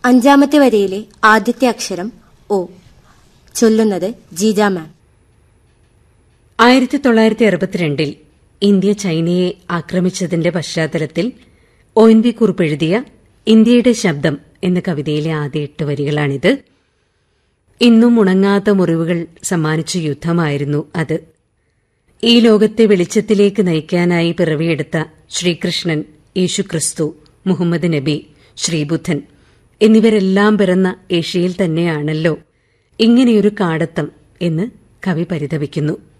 അഞ്ചാമത്തെ വരിയിലെ ആദ്യത്തെ അക്ഷരം ഒ ചൊല്ലുന്നത് ജീജ മാം ആയിരത്തി തൊള്ളായിരത്തി അറുപത്തിരണ്ടിൽ ഇന്ത്യ ചൈനയെ ആക്രമിച്ചതിന്റെ പശ്ചാത്തലത്തിൽ ഒ എൻ വി കുറിപ്പ് എഴുതിയ ഇന്ത്യയുടെ ശബ്ദം എന്ന കവിതയിലെ ആദ്യ എട്ട് വരികളാണിത് ഇന്നും ഉണങ്ങാത്ത മുറിവുകൾ സമ്മാനിച്ച യുദ്ധമായിരുന്നു അത് ഈ ലോകത്തെ വെളിച്ചത്തിലേക്ക് നയിക്കാനായി പിറവിയെടുത്ത ശ്രീകൃഷ്ണൻ യേശുക്രിസ്തു മുഹമ്മദ് നബി ശ്രീബുദ്ധൻ എന്നിവരെല്ലാം പിറന്ന ഏഷ്യയിൽ തന്നെയാണല്ലോ ഇങ്ങനെയൊരു കാടത്തം എന്ന് കവി പരിതപിക്കുന്നു